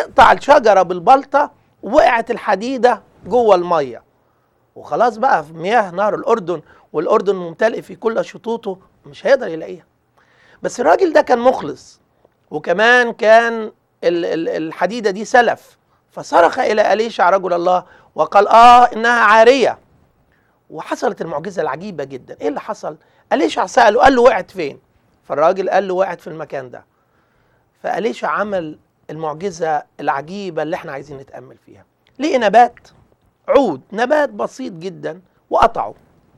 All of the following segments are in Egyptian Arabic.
يقطع الشجره بالبلطه وقعت الحديده جوه الميه وخلاص بقى في مياه نهر الاردن والاردن ممتلئ في كل شطوطه مش هيقدر يلاقيها بس الراجل ده كان مخلص وكمان كان ال- ال- الحديده دي سلف فصرخ الى اليشع رجل الله وقال اه انها عاريه وحصلت المعجزه العجيبه جدا ايه اللي حصل اليشع ساله قال له وقعت فين فالراجل قال له وقعت في المكان ده فاليشع عمل المعجزه العجيبه اللي احنا عايزين نتامل فيها لقي نبات عود نبات بسيط جدا وقطعه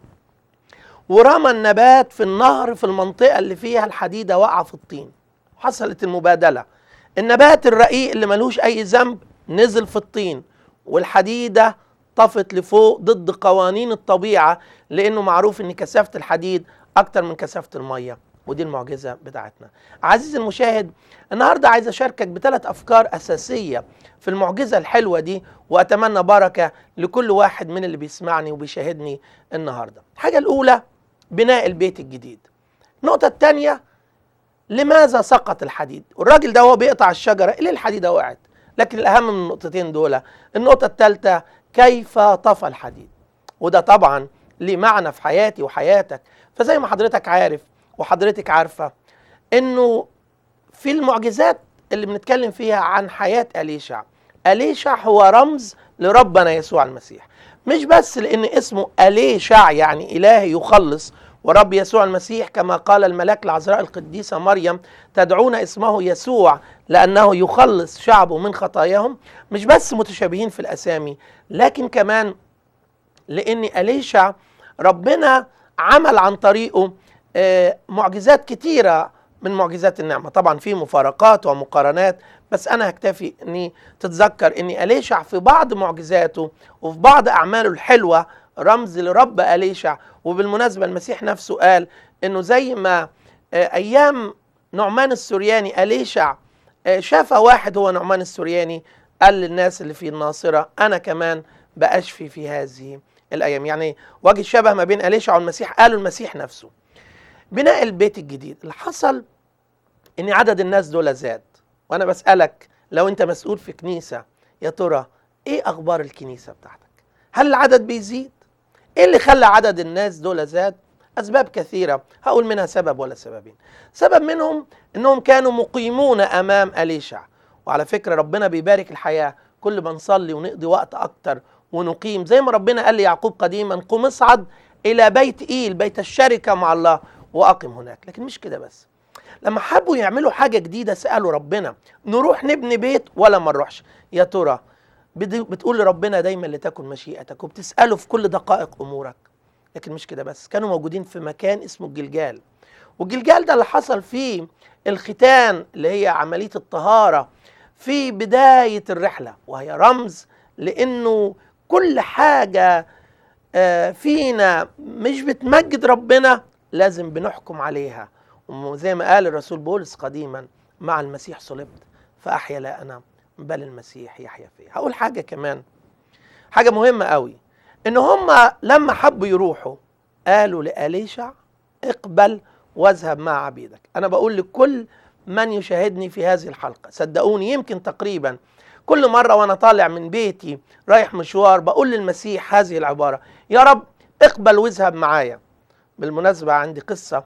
ورمى النبات في النهر في المنطقه اللي فيها الحديده واقعه في الطين حصلت المبادله النبات الرقيق اللي ملوش اي ذنب نزل في الطين والحديده طفت لفوق ضد قوانين الطبيعه لانه معروف ان كثافه الحديد اكتر من كثافه الميه ودي المعجزه بتاعتنا عزيزي المشاهد النهارده عايز اشاركك بثلاث افكار اساسيه في المعجزه الحلوه دي واتمنى بركه لكل واحد من اللي بيسمعني وبيشاهدني النهارده الحاجه الاولى بناء البيت الجديد النقطه الثانيه لماذا سقط الحديد والراجل ده هو بيقطع الشجره ليه الحديده وقعت لكن الاهم من النقطتين دول النقطه الثالثه كيف طفى الحديد وده طبعا ليه معنى في حياتي وحياتك فزي ما حضرتك عارف وحضرتك عارفه انه في المعجزات اللي بنتكلم فيها عن حياه اليشع اليشع هو رمز لربنا يسوع المسيح مش بس لان اسمه اليشع يعني اله يخلص ورب يسوع المسيح كما قال الملاك العذراء القديسه مريم تدعون اسمه يسوع لانه يخلص شعبه من خطاياهم مش بس متشابهين في الاسامي لكن كمان لان اليشع ربنا عمل عن طريقه آه، معجزات كتيره من معجزات النعمه طبعا في مفارقات ومقارنات بس انا هكتفي اني تتذكر ان اليشع في بعض معجزاته وفي بعض اعماله الحلوه رمز لرب اليشع وبالمناسبه المسيح نفسه قال انه زي ما آه، ايام نعمان السورياني اليشع آه، شاف واحد هو نعمان السورياني قال للناس اللي في الناصره انا كمان باشفي في هذه الايام يعني وجه الشبه ما بين اليشع والمسيح قالوا المسيح نفسه بناء البيت الجديد اللي حصل ان عدد الناس دول زاد وانا بسالك لو انت مسؤول في كنيسه يا ترى ايه اخبار الكنيسه بتاعتك هل العدد بيزيد ايه اللي خلى عدد الناس دول زاد اسباب كثيره هقول منها سبب ولا سببين سبب منهم انهم كانوا مقيمون امام اليشع وعلى فكره ربنا بيبارك الحياه كل ما نصلي ونقضي وقت اكتر ونقيم زي ما ربنا قال ليعقوب قديما قم اصعد الى بيت ايل بيت الشركه مع الله واقم هناك لكن مش كده بس لما حبوا يعملوا حاجه جديده سالوا ربنا نروح نبني بيت ولا ما نروحش يا ترى بدي- بتقول لربنا دايما لتكن مشيئتك وبتساله في كل دقائق امورك لكن مش كده بس كانوا موجودين في مكان اسمه الجلجال والجلجال ده اللي حصل فيه الختان اللي هي عمليه الطهاره في بدايه الرحله وهي رمز لانه كل حاجه آه، فينا مش بتمجد ربنا لازم بنحكم عليها وزي ما قال الرسول بولس قديما مع المسيح صلبت فأحيا لا أنا بل المسيح يحيا فيا هقول حاجة كمان حاجة مهمة قوي إن هم لما حبوا يروحوا قالوا لأليشع اقبل واذهب مع عبيدك أنا بقول لكل من يشاهدني في هذه الحلقة صدقوني يمكن تقريبا كل مرة وأنا طالع من بيتي رايح مشوار بقول للمسيح هذه العبارة يا رب اقبل واذهب معايا بالمناسبة عندي قصة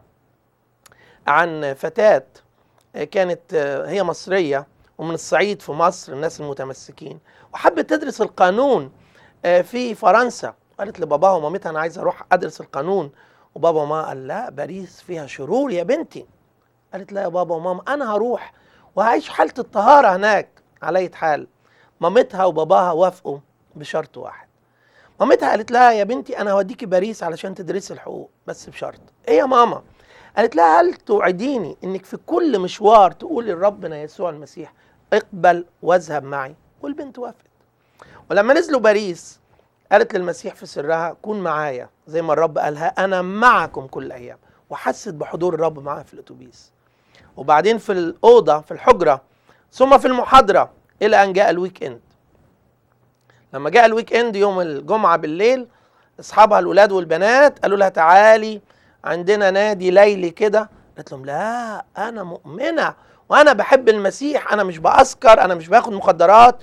عن فتاة كانت هي مصرية ومن الصعيد في مصر الناس المتمسكين وحبت تدرس القانون في فرنسا قالت لباباها ومامتها أنا عايزة أروح أدرس القانون وبابا وماما قال لا باريس فيها شرور يا بنتي قالت لا يا بابا وماما أنا هروح وهعيش حالة الطهارة هناك على أي حال مامتها وباباها وافقوا بشرط واحد مامتها قالت لها يا بنتي انا هوديكي باريس علشان تدرسي الحقوق بس بشرط ايه يا ماما قالت لها هل توعديني انك في كل مشوار تقولي لربنا يسوع المسيح اقبل واذهب معي والبنت وافقت ولما نزلوا باريس قالت للمسيح في سرها كون معايا زي ما الرب قالها انا معكم كل الايام وحست بحضور الرب معاها في الاتوبيس وبعدين في الاوضه في الحجره ثم في المحاضره الى ان جاء الويك اند لما جاء الويك اند يوم الجمعه بالليل اصحابها الولاد والبنات قالوا لها تعالي عندنا نادي ليلي كده قالت لهم لا انا مؤمنه وانا بحب المسيح انا مش باسكر انا مش باخد مخدرات